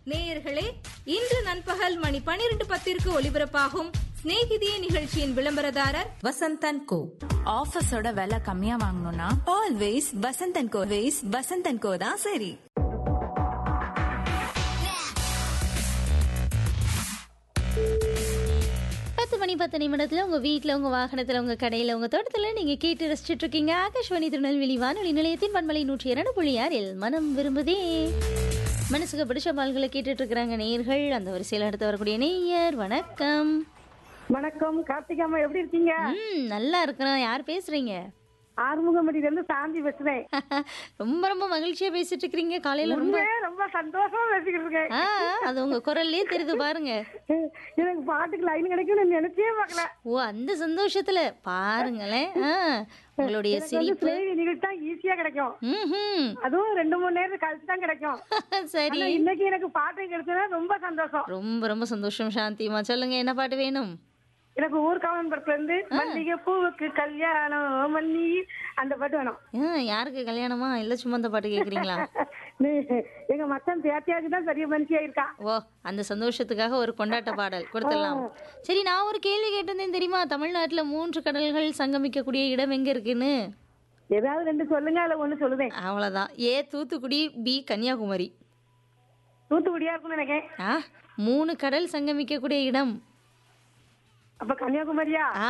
நேயர்களே இன்று நண்பகல் மணி பனிரெண்டு பத்திற்கு ஒலிபரப்பாகும் சிநேகிதியே நிகழ்ச்சியின் விளம்பரதாரர் வசந்தன் கோ ஆஃபீஸோட விலை கம்மியா வாங்கணும்னா always Vasanthan co ways Vasanthan co தான் சரி பத்து மணி பத்து நிமிடத்துல உங்க வீட்ல உங்க வாகனத்துல உங்க கடையில உங்க தோட்டத்துல நீங்க கேட்டு ரசிச்சிட்டு இருக்கீங்க ஆகாஷ்வாணி திருநெல்வேலி வானொலி நிலையத்தின் பண்பலை நூற்றி இரண்டு புள்ளி ஆறில் மனம் விரும்புதே மனசுக்கு பிடிச்ச பால்களை கேட்டுட்டு இருக்கிறாங்க நேயர்கள் அந்த வரிசையில் அடுத்து வரக்கூடிய நேயர் வணக்கம் வணக்கம் கார்த்திகாமா எப்படி இருக்கீங்க ம் நல்லா இருக்கிறோம் யார் பேசுறீங்க ஆறுமுகமடியில இருந்து சாந்தி பேசுறேன் ரொம்ப ரொம்ப மகிழ்ச்சியா பேசிட்டு இருக்கிறீங்க காலையில ரொம்ப உண்மையே ரொம்ப சந்தோஷமா பேசிக்கிட்டு இருக்கேன் ஆ அது உங்க குரல்லே தெரியுது பாருங்க எனக்கு பாட்டுக்கு லைன் கிடைக்கும் நினைச்சே பார்க்கல ஓ அந்த சந்தோஷத்துல பாருங்களேன் ஆ, உங்களுடைய எனக்கு வந்து சிரிப்பு செய்தி நிகழ்ச்சி தான் ஈஸியா கிடைக்கும் ம் அதுவும் ரெண்டு மூணு நேரம் கழிச்சு தான் கிடைக்கும் சரி ஆனா இன்னைக்கு எனக்கு பாட்டு கிடைச்சதா ரொம்ப சந்தோஷம் ரொம்ப ரொம்ப சந்தோஷம் சாந்திமா சொல்லுங்க என்ன பாட்டு வேணும் எனக்கு ஊர்காவன் படத்துல இருந்து மல்லிகை பூவுக்கு கல்யாணம் மல்லி அந்த பாட்டு வேணும் ஆ, யாருக்கு கல்யாணமா இல்ல சும்மா அந்த பாட்டு கேக்குறீங்களா நீ- எங்க மச்சான் பேத்தியாச்சு தான் பெரிய மனுஷியா இருக்கா ஓ அந்த சந்தோஷத்துக்காக ஒரு கொண்டாட்ட பாடல் கொடுத்துடலாம் சரி நான் ஒரு கேள்வி கேட்டிருந்தேன் தெரியுமா தமிழ்நாட்டுல மூன்று கடல்கள் சங்கமிக்கக்கூடிய இடம் எங்க இருக்குன்னு ஏதாவது ரெண்டு சொல்லுங்க அதுல ஒண்ணு சொல்லுதேன் அவ்வளவுதான் ஏ தூத்துக்குடி பி கன்னியாகுமரி தூத்துக்குடியா இருக்கும்னு நினைக்கிறேன் ஆ மூணு கடல் சங்கமிக்கக்கூடிய இடம் அப்ப கன்னியாகுமரியா ஆ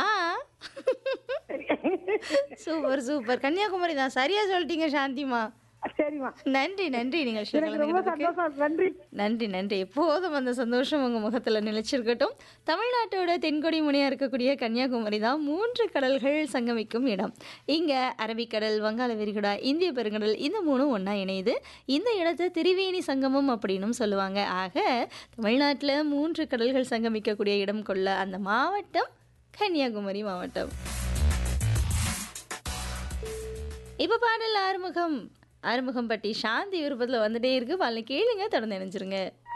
சூப்பர் சூப்பர் கன்னியாகுமரி தான் சரியா சொல்லிட்டீங்க சாந்திமா சரிம்மா நன்றி நன்றி நீங்கள் எனக்கு ரொம்ப சந்தோஷம் நன்றி நன்றி நன்றி எப்போதும் அந்த சந்தோஷம் உங்கள் முகத்தில் நிலைச்சிருக்கட்டும் தமிழ்நாட்டோட தென்கொடி முனையாக இருக்கக்கூடிய கன்னியாகுமரி தான் மூன்று கடல்கள் சங்கமிக்கும் இடம் இங்கே அரபிக்கடல் வங்காள விரிகுடா இந்திய பெருங்கடல் இந்த மூணும் ஒன்றா இணையுது இந்த இடத்தை திரிவேணி சங்கமம் அப்படின்னும் சொல்லுவாங்க ஆக தமிழ்நாட்டில் மூன்று கடல்கள் சங்கமிக்கக்கூடிய இடம் கொள்ள அந்த மாவட்டம் கன்னியாகுமரி மாவட்டம் இப்போ பாடல் ஆறுமுகம் ஆறுமுகம் பட்டி சாந்தி விருப்பத்தில் வந்துட்டே இருக்கு பாருங்க கேளுங்க தொடர்ந்து நினைச்சிருங்க